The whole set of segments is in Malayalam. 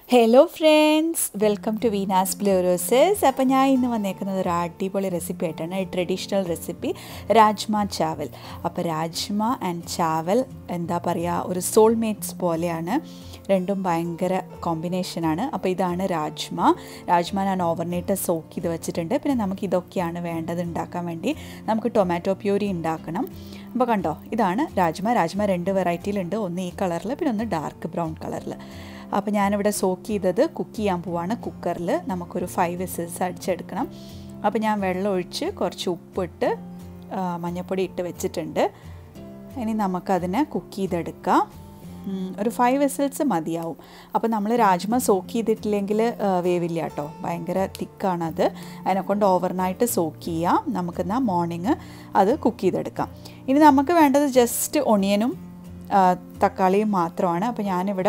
hello friends welcome to Veena's ബ്ലോറോസസ് അപ്പോൾ ഞാൻ ഇന്ന് വന്നേക്കുന്നത് ഒരു അടിപൊളി റെസിപ്പി ആയിട്ടാണ് ട്രഡീഷണൽ റെസിപ്പി രാജ്മ ചാവൽ അപ്പോൾ രാജ്മ ആൻഡ് ചാവൽ എന്താ പറയുക ഒരു സോൾമേറ്റ്സ് പോലെയാണ് രണ്ടും ഭയങ്കര കോമ്പിനേഷനാണ് അപ്പോൾ ഇതാണ് രാജ്മ രാജ്മ ഞാൻ ഓവർനൈറ്റ് സോക്ക് ചെയ്ത് വെച്ചിട്ടുണ്ട് പിന്നെ നമുക്ക് ഇതൊക്കെയാണ് വേണ്ടത് ഉണ്ടാക്കാൻ വേണ്ടി നമുക്ക് ടൊമാറ്റോ പ്യൂരി ഉണ്ടാക്കണം അപ്പോൾ കണ്ടോ ഇതാണ് രാജ്മ രാജ്മ രണ്ട് വെറൈറ്റിയിലുണ്ട് ഒന്ന് ഈ കളറിൽ പിന്നെ ഒന്ന് ഡാർക്ക് ബ്രൗൺ കളറിൽ അപ്പോൾ ഞാനിവിടെ സോക്ക് ചെയ്തത് കുക്ക് ചെയ്യാൻ പോവാണ് കുക്കറിൽ നമുക്കൊരു ഫൈവ് വിസിൽസ് അടിച്ചെടുക്കണം അപ്പോൾ ഞാൻ വെള്ളം ഒഴിച്ച് കുറച്ച് ഉപ്പിട്ട് മഞ്ഞൾപ്പൊടി ഇട്ട് വെച്ചിട്ടുണ്ട് ഇനി നമുക്കതിനെ കുക്ക് ചെയ്തെടുക്കാം ഒരു ഫൈവ് വിസിൽസ് മതിയാവും അപ്പോൾ നമ്മൾ രാജ്മ സോക്ക് ചെയ്തിട്ടില്ലെങ്കിൽ വേവില്ല കേട്ടോ ഭയങ്കര തിക്കാണത് അതിനെക്കൊണ്ട് ഓവർനൈറ്റ് സോക്ക് ചെയ്യാം നമുക്കെന്നാൽ മോർണിംഗ് അത് കുക്ക് ചെയ്തെടുക്കാം ഇനി നമുക്ക് വേണ്ടത് ജസ്റ്റ് ഒണിയനും തക്കാളിയും മാത്രമാണ് അപ്പോൾ ഞാനിവിടെ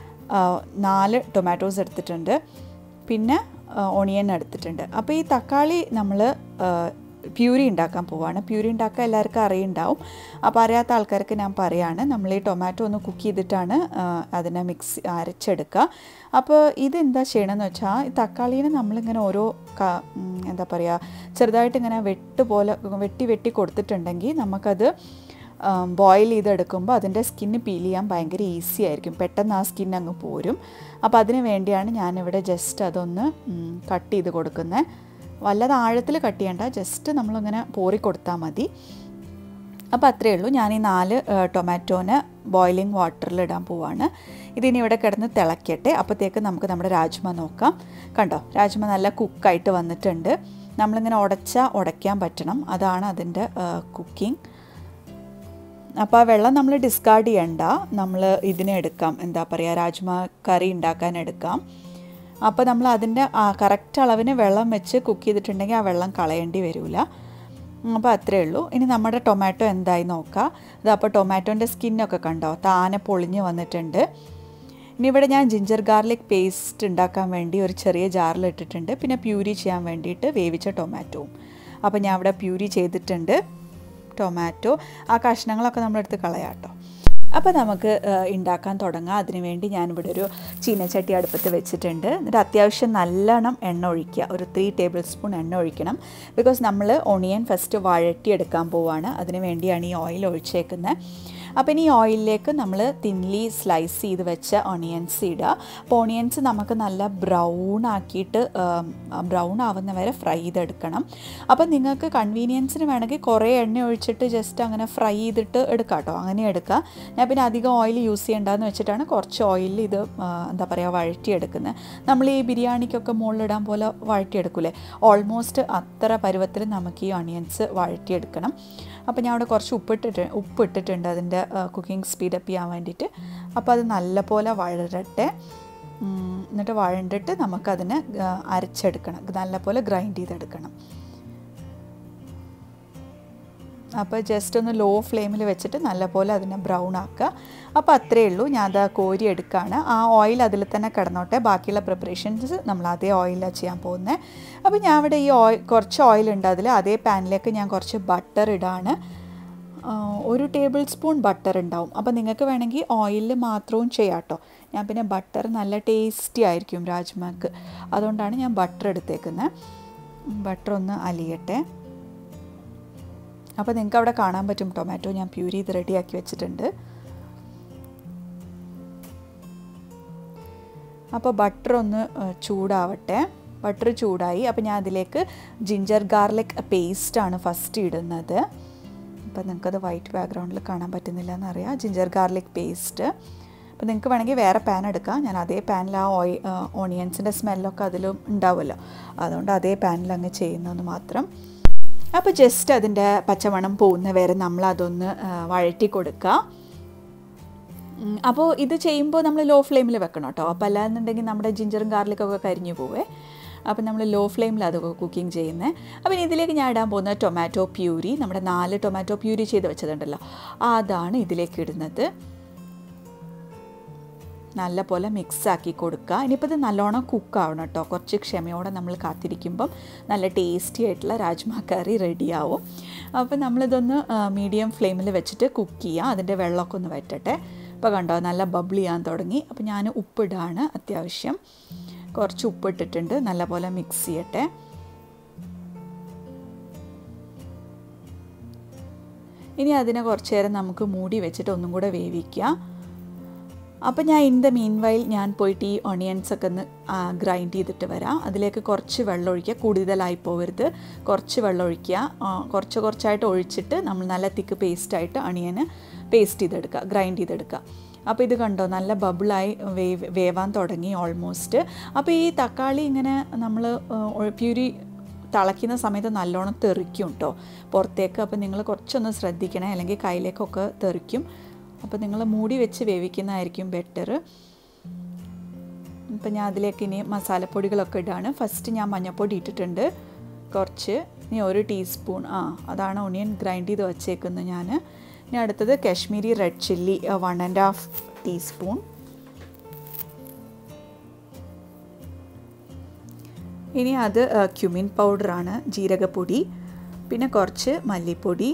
നാല് ടൊമാറ്റോസ് എടുത്തിട്ടുണ്ട് പിന്നെ ഒണിയൻ എടുത്തിട്ടുണ്ട് അപ്പോൾ ഈ തക്കാളി നമ്മൾ പ്യൂരി ഉണ്ടാക്കാൻ പോവാണ് പ്യൂരി ഉണ്ടാക്കാൻ എല്ലാവർക്കും അറിയുണ്ടാവും അപ്പോൾ അറിയാത്ത ആൾക്കാർക്ക് ഞാൻ പറയാണ് നമ്മൾ ഈ ടൊമാറ്റോ ഒന്ന് കുക്ക് ചെയ്തിട്ടാണ് അതിനെ മിക്സ് അരച്ചെടുക്കുക അപ്പോൾ ഇതെന്താ ചെയ്യണമെന്ന് വെച്ചാൽ ഈ തക്കാളീനെ നമ്മളിങ്ങനെ ഓരോ എന്താ പറയുക ചെറുതായിട്ട് ഇങ്ങനെ വെട്ട് പോലെ വെട്ടി വെട്ടി കൊടുത്തിട്ടുണ്ടെങ്കിൽ നമുക്കത് ബോയിൽ ചെയ്തെടുക്കുമ്പോൾ അതിൻ്റെ സ്കിന്ന് പീൽ ചെയ്യാൻ ഭയങ്കര ഈസി ആയിരിക്കും പെട്ടെന്ന് ആ സ്കിൻ അങ്ങ് പോരും അപ്പോൾ അതിന് വേണ്ടിയാണ് ഞാനിവിടെ ജസ്റ്റ് അതൊന്ന് കട്ട് ചെയ്ത് കൊടുക്കുന്നത് വല്ലത് ആഴത്തിൽ കട്ട് ചെയ്യേണ്ട ജസ്റ്റ് നമ്മളിങ്ങനെ പോറി കൊടുത്താൽ മതി അപ്പോൾ അത്രയേ ഉള്ളൂ ഞാൻ ഈ നാല് ടൊമാറ്റോന് ബോയിലിംഗ് വാട്ടറിൽ ഇടാൻ പോവാണ് ഇതിനി ഇവിടെ കിടന്ന് തിളക്കട്ടെ അപ്പോഴത്തേക്ക് നമുക്ക് നമ്മുടെ രാജ്മ നോക്കാം കണ്ടോ രാജ്മ നല്ല കുക്കായിട്ട് വന്നിട്ടുണ്ട് നമ്മളിങ്ങനെ ഉടച്ചാൽ ഉടയ്ക്കാൻ പറ്റണം അതാണ് അതിൻ്റെ കുക്കിംഗ് അപ്പോൾ ആ വെള്ളം നമ്മൾ ഡിസ്കാർഡ് ചെയ്യണ്ട നമ്മൾ ഇതിനെ എടുക്കാം എന്താ പറയുക രാജ്മ കറി ഉണ്ടാക്കാൻ എടുക്കാം അപ്പോൾ നമ്മൾ അതിൻ്റെ കറക്റ്റ് അളവിന് വെള്ളം വെച്ച് കുക്ക് ചെയ്തിട്ടുണ്ടെങ്കിൽ ആ വെള്ളം കളയേണ്ടി വരില്ല അപ്പോൾ അത്രയേ ഉള്ളൂ ഇനി നമ്മുടെ ടൊമാറ്റോ എന്തായി നോക്കാം അത് അപ്പോൾ ടൊമാറ്റോൻ്റെ സ്കിന്നൊക്കെ കണ്ടോ താനെ പൊളിഞ്ഞ് വന്നിട്ടുണ്ട് ഇനി ഇവിടെ ഞാൻ ജിഞ്ചർ ഗാർലിക് പേസ്റ്റ് ഉണ്ടാക്കാൻ വേണ്ടി ഒരു ചെറിയ ജാറിൽ ഇട്ടിട്ടുണ്ട് പിന്നെ പ്യൂരി ചെയ്യാൻ വേണ്ടിയിട്ട് വേവിച്ച ടൊമാറ്റോവും അപ്പോൾ ഞാൻ ഇവിടെ പ്യൂരി ചെയ്തിട്ടുണ്ട് ടൊമാറ്റോ ആ കഷ്ണങ്ങളൊക്കെ നമ്മളെടുത്ത് കളയാം കേട്ടോ അപ്പോൾ നമുക്ക് ഉണ്ടാക്കാൻ തുടങ്ങാം അതിനുവേണ്ടി ഞാനിവിടെ ഒരു ചീനച്ചട്ടി അടുപ്പത്ത് വെച്ചിട്ടുണ്ട് എന്നിട്ട് അത്യാവശ്യം നല്ലോണം എണ്ണ ഒഴിക്കുക ഒരു ത്രീ ടേബിൾ സ്പൂൺ എണ്ണ ഒഴിക്കണം ബിക്കോസ് നമ്മൾ ഒണിയൻ ഫസ്റ്റ് വഴറ്റിയെടുക്കാൻ പോവാണ് അതിന് വേണ്ടിയാണ് ഈ ഓയിൽ ഒഴിച്ചേക്കുന്നത് അപ്പോൾ ഇനി ഓയിലിലേക്ക് നമ്മൾ തിൻലി സ്ലൈസ് ചെയ്ത് വെച്ച ഓണിയൻസ് ഇടുക അപ്പോൾ ഓണിയൻസ് നമുക്ക് നല്ല ബ്രൗൺ ആക്കിയിട്ട് ബ്രൗൺ ആവുന്ന വരെ ഫ്രൈ ചെയ്തെടുക്കണം അപ്പോൾ നിങ്ങൾക്ക് കൺവീനിയൻസിന് വേണമെങ്കിൽ കുറേ എണ്ണ ഒഴിച്ചിട്ട് ജസ്റ്റ് അങ്ങനെ ഫ്രൈ ചെയ്തിട്ട് എടുക്കാം കേട്ടോ അങ്ങനെ എടുക്കുക ഞാൻ പിന്നെ അധികം ഓയിൽ യൂസ് ചെയ്യേണ്ടതെന്ന് വെച്ചിട്ടാണ് കുറച്ച് ഓയിൽ ഇത് എന്താ പറയുക വഴറ്റിയെടുക്കുന്നത് നമ്മൾ ഈ ബിരിയാണിക്കൊക്കെ മുകളിലിടാൻ പോലെ വഴറ്റിയെടുക്കൂലേ ഓൾമോസ്റ്റ് അത്ര പരുവത്തിൽ നമുക്ക് ഈ ഓണിയൻസ് വഴറ്റിയെടുക്കണം അപ്പോൾ ഞാൻ അവിടെ കുറച്ച് ഉപ്പിട്ടിട്ട് ഉപ്പിട്ടിട്ടുണ്ട് അതിൻ്റെ കുക്കിംഗ് സ്പീഡപ്പ് ചെയ്യാൻ വേണ്ടിയിട്ട് അപ്പോൾ അത് നല്ലപോലെ വഴരട്ടെ എന്നിട്ട് വഴണ്ടിട്ട് നമുക്കതിനെ അരച്ചെടുക്കണം നല്ലപോലെ ഗ്രൈൻഡ് ചെയ്തെടുക്കണം അപ്പോൾ ജസ്റ്റ് ഒന്ന് ലോ ഫ്ലെയിമിൽ വെച്ചിട്ട് നല്ലപോലെ അതിനെ ബ്രൗൺ ആക്കുക അപ്പോൾ അത്രയേ ഉള്ളൂ ഞാൻ അത് കോരി എടുക്കുകയാണ് ആ ഓയിൽ അതിൽ തന്നെ കിടന്നോട്ടെ ബാക്കിയുള്ള പ്രിപ്പറേഷൻസ് നമ്മൾ അതേ ഓയിലാണ് ചെയ്യാൻ പോകുന്നത് അപ്പോൾ ഞാൻ ഇവിടെ ഈ ഓയിൽ കുറച്ച് ഓയിൽ ഉണ്ട് അതിൽ അതേ പാനിലേക്ക് ഞാൻ കുറച്ച് ബട്ടർ ഇടാണ് ഒരു ടേബിൾ സ്പൂൺ ബട്ടർ ഉണ്ടാവും അപ്പോൾ നിങ്ങൾക്ക് വേണമെങ്കിൽ ഓയിലിൽ മാത്രവും ചെയ്യാം കേട്ടോ ഞാൻ പിന്നെ ബട്ടർ നല്ല ടേസ്റ്റി ആയിരിക്കും രാജ്മാക്ക് അതുകൊണ്ടാണ് ഞാൻ ബട്ടർ എടുത്തേക്കുന്നത് ബട്ടർ ഒന്ന് അലിയട്ടെ അപ്പോൾ നിങ്ങൾക്ക് അവിടെ കാണാൻ പറ്റും ടൊമാറ്റോ ഞാൻ പ്യൂരി ചെയ്ത് റെഡിയാക്കി വെച്ചിട്ടുണ്ട് അപ്പോൾ ബട്ടർ ഒന്ന് ചൂടാവട്ടെ ബട്ടർ ചൂടായി അപ്പോൾ ഞാൻ അതിലേക്ക് ജിഞ്ചർ ഗാർലിക് പേസ്റ്റാണ് ഫസ്റ്റ് ഇടുന്നത് അപ്പോൾ നിങ്ങൾക്കത് വൈറ്റ് ബാക്ക്ഗ്രൗണ്ടിൽ കാണാൻ പറ്റുന്നില്ല എന്നറിയാം ജിഞ്ചർ ഗാർലിക് പേസ്റ്റ് അപ്പോൾ നിങ്ങൾക്ക് വേണമെങ്കിൽ വേറെ പാൻ എടുക്കാം ഞാൻ അതേ പാനിൽ ആ ഓയി ഓണിയൻസിൻ്റെ സ്മെല്ലൊക്കെ അതിലും ഉണ്ടാവുമല്ലോ അതുകൊണ്ട് അതേ പാനിൽ അങ്ങ് ചെയ്യുന്നതെന്ന് മാത്രം അപ്പോൾ ജസ്റ്റ് അതിൻ്റെ പച്ചമണം പോകുന്ന വരെ നമ്മൾ അതൊന്ന് വഴറ്റി കൊടുക്കുക അപ്പോൾ ഇത് ചെയ്യുമ്പോൾ നമ്മൾ ലോ ഫ്ലെയിമിൽ വെക്കണം കേട്ടോ അപ്പോൾ അല്ലാന്നുണ്ടെങ്കിൽ നമ്മുടെ ജിഞ്ചറും ഗാർലിക്കൊക്കെ കരിഞ്ഞു പോവേ അപ്പോൾ നമ്മൾ ലോ ഫ്ലെയിമിൽ അത് കുക്കിംഗ് ചെയ്യുന്നത് അപ്പോൾ ഇതിലേക്ക് ഞാൻ ഇടാൻ പോകുന്ന ടൊമാറ്റോ പ്യൂരി നമ്മുടെ നാല് ടൊമാറ്റോ പ്യൂരി ചെയ്ത് വെച്ചതുണ്ടല്ലോ അതാണ് ഇതിലേക്ക് ഇടുന്നത് നല്ല പോലെ മിക്സാക്കി കൊടുക്കുക ഇനിയിപ്പോൾ ഇത് നല്ലോണം കുക്കാവണം കേട്ടോ കുറച്ച് ക്ഷമയോടെ നമ്മൾ കാത്തിരിക്കുമ്പം നല്ല ടേസ്റ്റി ആയിട്ടുള്ള രാജ്മ കറി റെഡിയാവും അപ്പോൾ നമ്മളിതൊന്ന് മീഡിയം ഫ്ലെയിമിൽ വെച്ചിട്ട് കുക്ക് ചെയ്യുക അതിൻ്റെ വെള്ളമൊക്കെ ഒന്ന് വറ്റട്ടെ ഇപ്പോൾ കണ്ടോ നല്ല ബബിൾ ചെയ്യാൻ തുടങ്ങി അപ്പോൾ ഞാൻ ഉപ്പിടാണ് അത്യാവശ്യം കുറച്ച് ഉപ്പിട്ടിട്ടുണ്ട് നല്ലപോലെ മിക്സ് ചെയ്യട്ടെ ഇനി അതിനെ കുറച്ച് നേരം നമുക്ക് മൂടി വെച്ചിട്ട് ഒന്നും കൂടെ വേവിക്കുക അപ്പോൾ ഞാൻ ഇൻ ദ മീൻ വൈൽ ഞാൻ പോയിട്ട് ഈ ഒണിയൻസ് ഒക്കെ ഒന്ന് ഗ്രൈൻഡ് ചെയ്തിട്ട് വരാം അതിലേക്ക് കുറച്ച് വെള്ളം ഒഴിക്കുക കൂടുതലായി പോകരുത് കുറച്ച് വെള്ളം ഒഴിക്കുക കുറച്ച് കുറച്ചായിട്ട് ഒഴിച്ചിട്ട് നമ്മൾ നല്ല തിക്ക് പേസ്റ്റായിട്ട് ഒണിയന് പേസ്റ്റ് ചെയ്തെടുക്കുക ഗ്രൈൻഡ് ചെയ്തെടുക്കുക അപ്പോൾ ഇത് കണ്ടോ നല്ല ബബിളായി വേവ് വേവാൻ തുടങ്ങി ഓൾമോസ്റ്റ് അപ്പോൾ ഈ തക്കാളി ഇങ്ങനെ നമ്മൾ പ്യൂരി തിളയ്ക്കുന്ന സമയത്ത് നല്ലോണം തെറിക്കും കേട്ടോ പുറത്തേക്ക് അപ്പോൾ നിങ്ങൾ കുറച്ചൊന്ന് ശ്രദ്ധിക്കണേ അല്ലെങ്കിൽ കയ്യിലേക്കൊക്കെ തെറിക്കും അപ്പോൾ നിങ്ങൾ മൂടി വെച്ച് വേവിക്കുന്നതായിരിക്കും ബെറ്റർ ഇപ്പം ഞാൻ അതിലേക്ക് ഇനി മസാലപ്പൊടികളൊക്കെ ഇടാണ് ഫസ്റ്റ് ഞാൻ മഞ്ഞൾപ്പൊടി ഇട്ടിട്ടുണ്ട് കുറച്ച് ഇനി ഒരു ടീസ്പൂൺ ആ അതാണ് ഒണിയൻ ഗ്രൈൻഡ് ചെയ്ത് വച്ചേക്കുന്നത് ഞാൻ ഇനി അടുത്തത് Kashmiri red chilli one and half teaspoon ഇനി അത് ക്യുമിൻ പൗഡറാണ് ജീരകപ്പൊടി പിന്നെ കുറച്ച് മല്ലിപ്പൊടി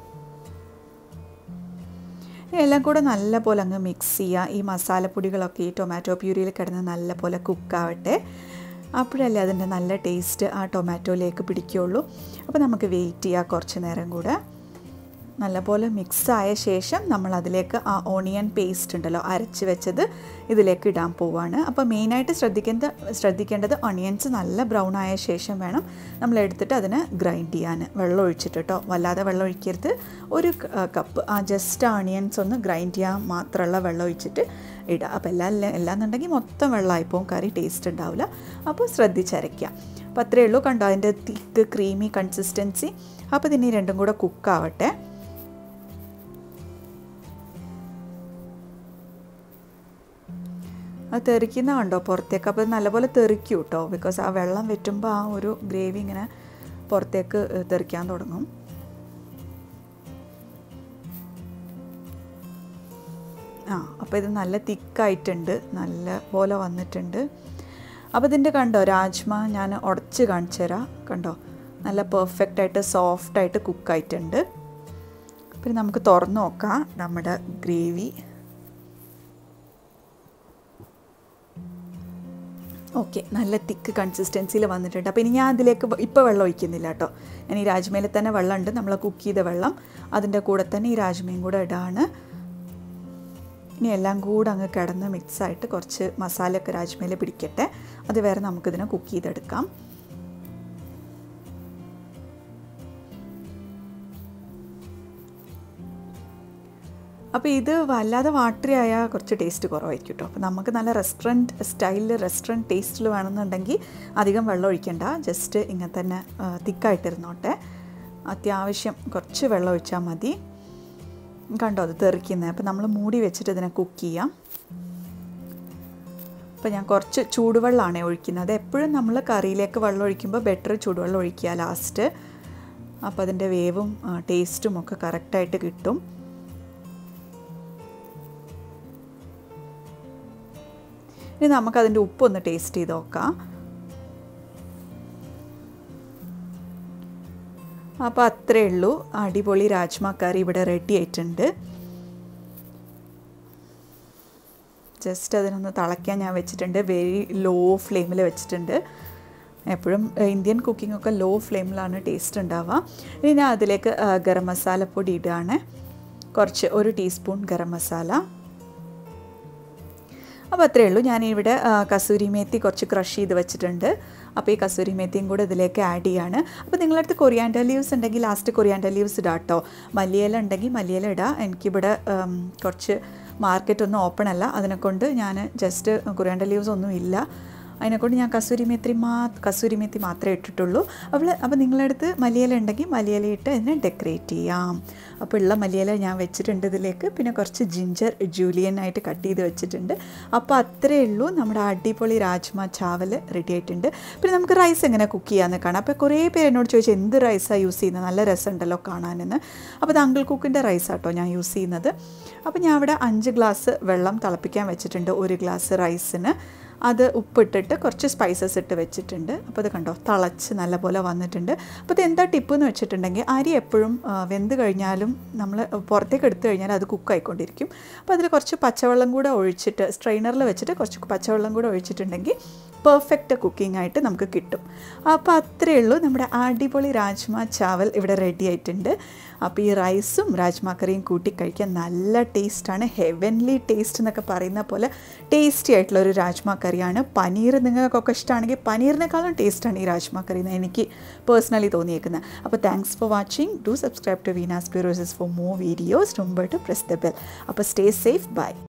എല്ലാം കൂടെ നല്ല പോലെ അങ്ങ് മിക്സ് ചെയ്യുക ഈ മസാലപ്പൊടികളൊക്കെ ഈ ടൊമാറ്റോ പ്യൂരിയിൽ കിടന്ന് നല്ല പോലെ കുക്കാവട്ടെ അപ്പോഴല്ലേ അതിൻ്റെ നല്ല ടേസ്റ്റ് ആ ടൊമാറ്റോയിലേക്ക് പിടിക്കുകയുള്ളൂ അപ്പോൾ നമുക്ക് വെയിറ്റ് ചെയ്യുക കുറച്ച് നേരം കൂടെ നല്ലപോലെ മിക്സ് ആയ ശേഷം നമ്മൾ അതിലേക്ക് ആ ഓണിയൻ പേസ്റ്റ് ഉണ്ടല്ലോ അരച്ച് വെച്ചത് ഇതിലേക്ക് ഇടാൻ പോവാണ് അപ്പോൾ മെയിനായിട്ട് ശ്രദ്ധിക്കേണ്ട ശ്രദ്ധിക്കേണ്ടത് ഒണിയൻസ് നല്ല ബ്രൗൺ ആയ ശേഷം വേണം നമ്മൾ എടുത്തിട്ട് അതിന് ഗ്രൈൻഡ് ചെയ്യാൻ വെള്ളം ഒഴിച്ചിട്ട് കേട്ടോ വല്ലാതെ വെള്ളം ഒഴിക്കരുത് ഒരു കപ്പ് ആ ജസ്റ്റ് ഓണിയൻസ് ഒന്ന് ഗ്രൈൻഡ് ചെയ്യാൻ മാത്രമുള്ള വെള്ളം ഒഴിച്ചിട്ട് ഇടുക അപ്പോൾ എല്ലാം എല്ലാന്നുണ്ടെങ്കിൽ മൊത്തം വെള്ളമായിപ്പോവും കറി ടേസ്റ്റ് ഉണ്ടാവില്ല അപ്പോൾ ശ്രദ്ധിച്ചരയ്ക്കുക അപ്പോൾ അത്രയേ ഉള്ളൂ കണ്ടോ അതിൻ്റെ തിക്ക് ക്രീമി കൺസിസ്റ്റൻസി അപ്പോൾ ഇതിനി രണ്ടും കൂടെ കുക്കാവട്ടെ അത് തെറിക്കുന്ന കണ്ടോ പുറത്തേക്ക് അപ്പോൾ നല്ലപോലെ തെറിക്കും കേട്ടോ ബിക്കോസ് ആ വെള്ളം വെറ്റുമ്പോൾ ആ ഒരു ഗ്രേവി ഇങ്ങനെ പുറത്തേക്ക് തെറിക്കാൻ തുടങ്ങും ആ അപ്പോൾ ഇത് നല്ല തിക്കായിട്ടുണ്ട് നല്ല പോലെ വന്നിട്ടുണ്ട് അപ്പോൾ ഇതിൻ്റെ കണ്ടോ രാജ്മ ഞാൻ ഉടച്ച് കാണിച്ചു തരാം കണ്ടോ നല്ല പെർഫെക്റ്റായിട്ട് സോഫ്റ്റായിട്ട് കുക്കായിട്ടുണ്ട് പിന്നെ നമുക്ക് തുറന്ന് നോക്കാം നമ്മുടെ ഗ്രേവി ഓക്കെ നല്ല തിക്ക് കൺസിസ്റ്റൻസിയിൽ വന്നിട്ടുണ്ട് അപ്പോൾ ഇനി ഞാൻ അതിലേക്ക് ഇപ്പോൾ വെള്ളം ഒഴിക്കുന്നില്ല കേട്ടോ ഞാൻ ഈ രാജ്മയിൽ തന്നെ വെള്ളമുണ്ട് നമ്മൾ കുക്ക് ചെയ്ത വെള്ളം അതിൻ്റെ കൂടെ തന്നെ ഈ രാജ്മയും കൂടെ ഇടാണ് ഇനി എല്ലാം കൂടെ അങ്ങ് കിടന്ന് മിക്സായിട്ട് കുറച്ച് മസാലയൊക്കെ രാജ്മയിൽ പിടിക്കട്ടെ അത് വേറെ നമുക്കിതിനെ കുക്ക് ചെയ്തെടുക്കാം അപ്പോൾ ഇത് വല്ലാതെ വാട്ടറി ആയാൽ കുറച്ച് ടേസ്റ്റ് കുറവായിരിക്കും കേട്ടോ അപ്പോൾ നമുക്ക് നല്ല റെസ്റ്റോറൻറ്റ് സ്റ്റൈലിൽ റെസ്റ്റോറൻറ്റ് ടേസ്റ്റിൽ വേണമെന്നുണ്ടെങ്കിൽ അധികം വെള്ളം ഒഴിക്കണ്ട ജസ്റ്റ് ഇങ്ങനെ തന്നെ തിക്കായിട്ടിരുന്നോട്ടെ അത്യാവശ്യം കുറച്ച് വെള്ളം ഒഴിച്ചാൽ മതി കണ്ടോ അത് തെറിക്കുന്നത് അപ്പോൾ നമ്മൾ മൂടി വെച്ചിട്ട് ഇതിനെ കുക്ക് ചെയ്യാം അപ്പോൾ ഞാൻ കുറച്ച് ചൂടുവെള്ളമാണ് ഒഴിക്കുന്നത് എപ്പോഴും നമ്മൾ കറിയിലേക്ക് വെള്ളം ഒഴിക്കുമ്പോൾ ബെറ്റർ ചൂടുവെള്ളം ഒഴിക്കുക ലാസ്റ്റ് അപ്പോൾ അതിൻ്റെ വേവും ടേസ്റ്റും ഒക്കെ കറക്റ്റായിട്ട് കിട്ടും ഇനി നമുക്കതിൻ്റെ ഉപ്പൊന്ന് ടേസ്റ്റ് ചെയ്ത് നോക്കാം അപ്പോൾ അത്രയേ ഉള്ളൂ അടിപൊളി രാജ്മ കറി ഇവിടെ റെഡി ആയിട്ടുണ്ട് ജസ്റ്റ് അതിനൊന്ന് തിളയ്ക്കാൻ ഞാൻ വെച്ചിട്ടുണ്ട് വെരി ലോ ഫ്ലെയിമിൽ വെച്ചിട്ടുണ്ട് എപ്പോഴും ഇന്ത്യൻ കുക്കിംഗ് ഒക്കെ ലോ ഫ്ലെയിമിലാണ് ടേസ്റ്റ് ഉണ്ടാവുക ഇനി ഞാൻ അതിലേക്ക് ഗരം മസാലപ്പൊടി ഇടുകയാണ് കുറച്ച് ഒരു ടീസ്പൂൺ ഗരം മസാല അപ്പോൾ അത്രയേ ഉള്ളൂ ഞാനിവിടെ കസൂരി മേത്തി കുറച്ച് ക്രഷ് ചെയ്ത് വെച്ചിട്ടുണ്ട് അപ്പോൾ ഈ കസൂരി മേത്തിയും കൂടെ ഇതിലേക്ക് ആഡ് ചെയ്യാണ് അപ്പോൾ നിങ്ങളടുത്ത് കൊറിയാൻഡർ ലീവ്സ് ഉണ്ടെങ്കിൽ ലാസ്റ്റ് കൊറിയാൻഡർ ലീവ്സ് ഇടാം കേട്ടോ മല്ലിയില ഉണ്ടെങ്കിൽ മല്ലിയില ഇടാം എനിക്കിവിടെ കുറച്ച് മാർക്കറ്റ് ഒന്നും ഓപ്പൺ അല്ല അതിനെക്കൊണ്ട് ഞാൻ ജസ്റ്റ് കൊറിയാൻഡർ ലീവ്സ് ഒന്നും ഇല്ല അതിനെക്കൊണ്ട് ഞാൻ കസൂരി മേത്തി മാ കസൂരി മേത്തി മാത്രമേ ഇട്ടിട്ടുള്ളൂ അപ്പോൾ അപ്പോൾ നിങ്ങളടുത്ത് മല്ലിയില ഉണ്ടെങ്കിൽ മല്ലിയില ഇട്ട് ഇതിനെ ഡെക്കറേറ്റ് ചെയ്യാം അപ്പോൾ ഉള്ള മല്ലിയില ഞാൻ വെച്ചിട്ടുണ്ട് ഇതിലേക്ക് പിന്നെ കുറച്ച് ജിഞ്ചർ ജൂലിയൻ ആയിട്ട് കട്ട് ചെയ്ത് വെച്ചിട്ടുണ്ട് അപ്പോൾ അത്രയേ ഉള്ളൂ നമ്മുടെ അടിപൊളി രാജ്മ ചാവൽ റെഡി ആയിട്ടുണ്ട് പിന്നെ നമുക്ക് റൈസ് എങ്ങനെ കുക്ക് ചെയ്യാമെന്ന് കാണാം അപ്പോൾ കുറേ പേര് എന്നോട് ചോദിച്ചു എന്ത് റൈസാണ് യൂസ് ചെയ്യുന്നത് നല്ല രസമുണ്ടല്ലോ കാണാനെന്ന് അപ്പോൾ ഇത് അങ്കിൾ കുക്കിൻ്റെ റൈസ് ആട്ടോ ഞാൻ യൂസ് ചെയ്യുന്നത് അപ്പോൾ ഞാൻ അവിടെ അഞ്ച് ഗ്ലാസ് വെള്ളം തിളപ്പിക്കാൻ വെച്ചിട്ടുണ്ട് ഒരു ഗ്ലാസ് റൈസിന് അത് ഉപ്പിട്ടിട്ട് കുറച്ച് സ്പൈസസ് ഇട്ട് വെച്ചിട്ടുണ്ട് അപ്പോൾ അത് കണ്ടോ തിളച്ച് നല്ലപോലെ വന്നിട്ടുണ്ട് അപ്പോൾ ഇത് എന്താ ടിപ്പ് എന്ന് വെച്ചിട്ടുണ്ടെങ്കിൽ അരി എപ്പോഴും ആ, വെന്ത് കഴിഞ്ഞാലും നമ്മൾ പുറത്തേക്ക് എടുത്തു കഴിഞ്ഞാൽ അത് കുക്കായിക്കൊണ്ടിരിക്കും അപ്പോൾ അതിൽ കുറച്ച് പച്ചവെള്ളം കൂടെ ഒഴിച്ചിട്ട് സ്ട്രെയിനറിൽ വെച്ചിട്ട് കുറച്ച് പച്ചവെള്ളം കൂടെ ഒഴിച്ചിട്ടുണ്ടെങ്കിൽ പെർഫെക്റ്റ് കുക്കിംഗ് ആയിട്ട് നമുക്ക് കിട്ടും അപ്പോൾ അത്രയേ ഉള്ളൂ നമ്മുടെ അടിപൊളി രാജ്മ ചാവൽ ഇവിടെ റെഡി ആയിട്ടുണ്ട് അപ്പോൾ ഈ റൈസും രാജ്മ കറിയും കൂട്ടി കഴിക്കാൻ നല്ല ടേസ്റ്റാണ് ഹെവൻലി ടേസ്റ്റ് എന്നൊക്കെ പറയുന്ന പോലെ ടേസ്റ്റി ആയിട്ടുള്ള ഒരു രാജ്മ കറിയാണ് പനീർ നിങ്ങൾക്കൊക്കെ ഇഷ്ടമാണെങ്കിൽ പനീറിനേക്കാളും ടേസ്റ്റാണ് ഈ രാജ്മ കറി എന്ന് എനിക്ക് പേഴ്സണലി തോന്നിയേക്കുന്നത് അപ്പോൾ thanks for watching do subscribe to Veena's ബ്യൂറോസസ് for more videos don't to press the bell അപ്പോൾ സ്റ്റേ സേഫ് ബൈ